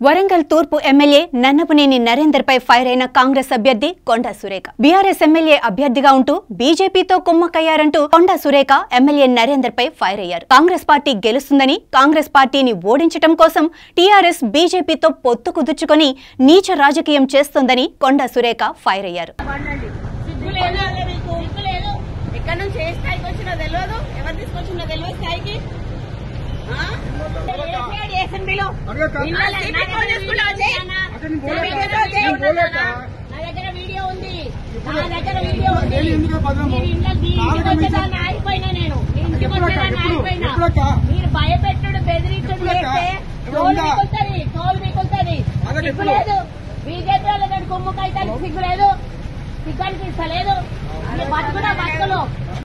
వరంగల్ తూర్పు ఎమ్మెల్యే నన్నపనేని నరేందర్ పై ఫైర్ అయిన కాంగ్రెస్ అభ్యర్థి కొండా సురేఖ బీఆర్ఎస్ ఎమ్మెల్యే అభ్యర్థిగా ఉంటూ బీజేపీతో కుమ్మక్కయ్యారంటూ కొండా సురేఖ ఎమ్మెల్యే నరేందర్ పై ఫైర్ అయ్యారు కాంగ్రెస్ పార్టీ గెలుస్తుందని కాంగ్రెస్ పార్టీని ఓడించడం కోసం టీఆర్ఎస్ బీజేపీతో పొత్తు కుదుర్చుకొని నీచ రాజకీయం చేస్తోందని కొండా సురేఖ ఫైర్ అయ్యారు పడండి. సిగ్గు లేదు మీకు సిగ్గు లేదు ఎక్కడి నుంచి ఏ స్థాయికి వచ్చినా తెలియదు ఎవరు తీసుకొచ్చినా తెలియదు స్థాయికి ఆ? ఏసీఆర్ ఏసెంబ్లీలో ఇళ్ళలో నా దగ్గర వీడియో ఉంది అన్న. నా దగ్గర వీడియో ఉంది అన్న. నా దగ్గర వీడియో ఉంది నా దగ్గర వీడియో ఉంది మీరు ఇంట్లో మీ ఇంటికి వచ్చేదాన్ని ఆగిపోయినా నేను మీ ఇంటికి వచ్చేదాన్ని ఆగిపోయినా మీరు భయపెట్టుడు బెదిరించుడు చేస్తే తోలు మీకుంటది తోలు మీకుంటది సిగ్గు లేదు బీజేపీ వాళ్ళు నేను కుమ్ముకైతే సిగ్గు లేదు సిగ్గు అనిపిస్తలేదు బతుకున్నా బతుకులు